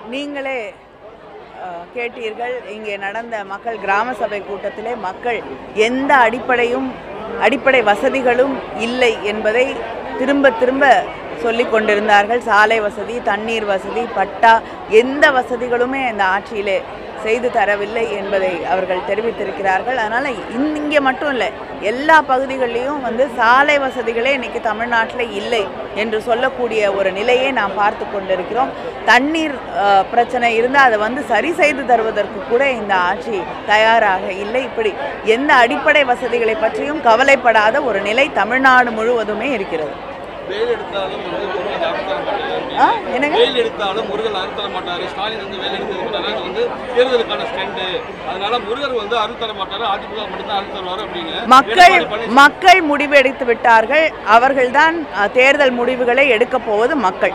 நீங்களே அஹ், கேட்டீர்கள் இங்கே நடந்த மக்கள் கிராம சபை கூட்டத்திலே மக்கள் எந்த அடிப்படையும் அடிப்படை வசதிகளும் இல்லை என்பதை திரும்ப திரும்ப சொல்லிக் கொண்டிருந்தார்கள் சாலை வசதி தண்ணீர் வசதி பட்டா எந்த வசதிகளுமே இந்த ஆட்சியிலே செய்து தரவில்லை என்பதை அவர்கள் தெரிவித்திருக்கிறார்கள் அதனால் இங்கே மட்டும் இல்லை எல்லா பகுதிகளிலையும் வந்து சாலை வசதிகளே இன்னைக்கு தமிழ்நாட்டில் இல்லை என்று சொல்லக்கூடிய ஒரு நிலையை நாம் பார்த்து கொண்டிருக்கிறோம் தண்ணீர் அஹ், பிரச்சனை இருந்தால் அதை வந்து சரி செய்து தருவதற்கு கூட இந்த ஆட்சி தயாராக இல்லை இப்படி எந்த அடிப்படை வசதிகளை பற்றியும் கவலைப்படாத ஒரு நிலை தமிழ்நாடு முழுவதுமே இருக்கிறது வேல் எடுத்தாலும் வந்து முருகன் அறுத்தர மாட்டாரு ஆ என்னங்க வேல் எடுத்தாலும் முருகன் அறுத்தர மாட்டாரு ஸ்டாலின் வந்து வேல் எடுத்து மாட்டாரு அது வந்து தேர்தலுக்கான ஸ்டெண்டு அதனால முருகர் வந்து அறுத்தர மாட்டாரு அதிமுக மட்டும்தான் அறுத்து தருவாரு அப்படின்னு மக்கள் எடப்பாடி பழனிசாமி மக்கள் முடிவெடுத்து விட்டார்கள் அவர்கள்தான் அஹ், தேர்தல் முடிவுகளை எடுக்கப் போவது மக்கள்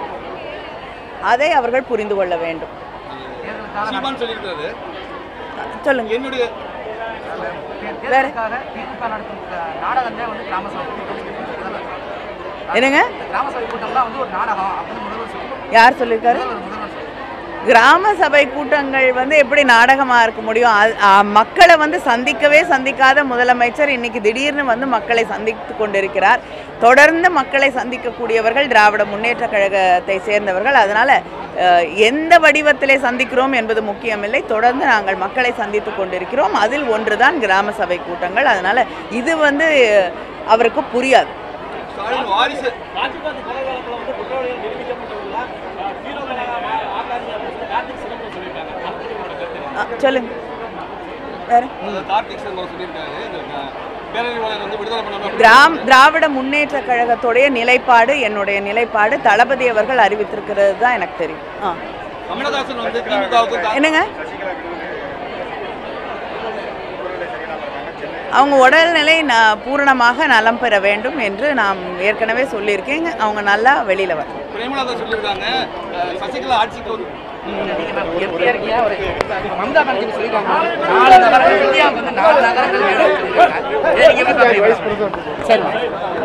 அதை அவர்கள் புரிந்து கொள்ள வேண்டும் சீமான் சொல்லியிருக்காரு சொல்லுங்க என்னுடைய வேற தேர்தலுக்காக திமுக நடத்தும் அஹ், நாடகமே வந்து கிராம சபை கூட்டம் என்னங்க இந்த கிராம சபை கூட்டம்லாம் வந்து ஒரு நாடகம் அப்படின்னு முதல்வர் சொல்லி யார் சொல்லியிருக்காரு முதல்வர் முதல்வர் சொல்லி கிராம சபை கூட்டங்கள் வந்து எப்படி நாடகமாக இருக்க முடியும் அது- ஆ, மக்களை வந்து சந்திக்கவே சந்திக்காத முதலமைச்சர் இன்னைக்கு திடீர்னு வந்து மக்களை சந்தித்து கொண்டிருக்கிறார் தொடர்ந்து மக்களை சந்திக்கக்கூடியவர்கள் திராவிட முன்னேற்ற கழகத்தை சேர்ந்தவர்கள் அதனால் எந்த வடிவத்திலே சந்திக்கிறோம் என்பது முக்கியமில்லை தொடர்ந்து நாங்கள் மக்களை சந்தித்து கொண்டிருக்கிறோம் அதில் ஒன்றுதான் கிராம சபை கூட்டங்கள் அதனால் இது வந்து அவருக்கு புரியாது ஸ்டாலின் வாரிசு ராஜீவ்காந்தி கொலை வழக்கில் வந்து குற்றவாளிகள் நிரூபிக்கப்பட்டவங்களா ஹீரோக்களாக ஆகாது அப்படின்னு கார்த்திக் சிதம்பரம் சொல்லியிருக்காங்க அதை பத்தி உங்களோட கருத்து ஆ, சொல்லுங்க வேற அந்த கார்த்திக் சிதம்பரம் சொல்லியிருக்காரு இந்த க- பேரறிவாளர் வந்து விடுதலை பண்ணாம திராம் திராவிட முன்னேற்ற கழகத்துடைய நிலைப்பாடு என்னுடைய நிலைப்பாடு தளபதி அவர்கள் அறிவித்திருக்கிறது தான் எனக்கு தெரியும் ஆ கமலஹாசன் வந்து திமுகவுக்கு என்னங்க அவங்க உடல்நிலை ந பூரணமாக நலம் பெற வேண்டும் என்று நாம் ஏற்கனவே சொல்லியிருக்கேன் அவங்க நல்லா வெளியில் வரும் பிரேமலதா சொல்லியிருக்காங்க அஹ், சசிகலா ஆட்சிக்கு வந்து எப்படியா இருக்கீங்க ஒரு மம்தா பானர்ஜி சொல்லியிருக்காங்க நாலு நகரங்கள் இந்தியாவுக்கு வந்து நாலு நகரங்கள் வேணும் சொல்லியிருக்காங்க. இதை நீங்க எப்படி பார்க்கறீங்க? சரி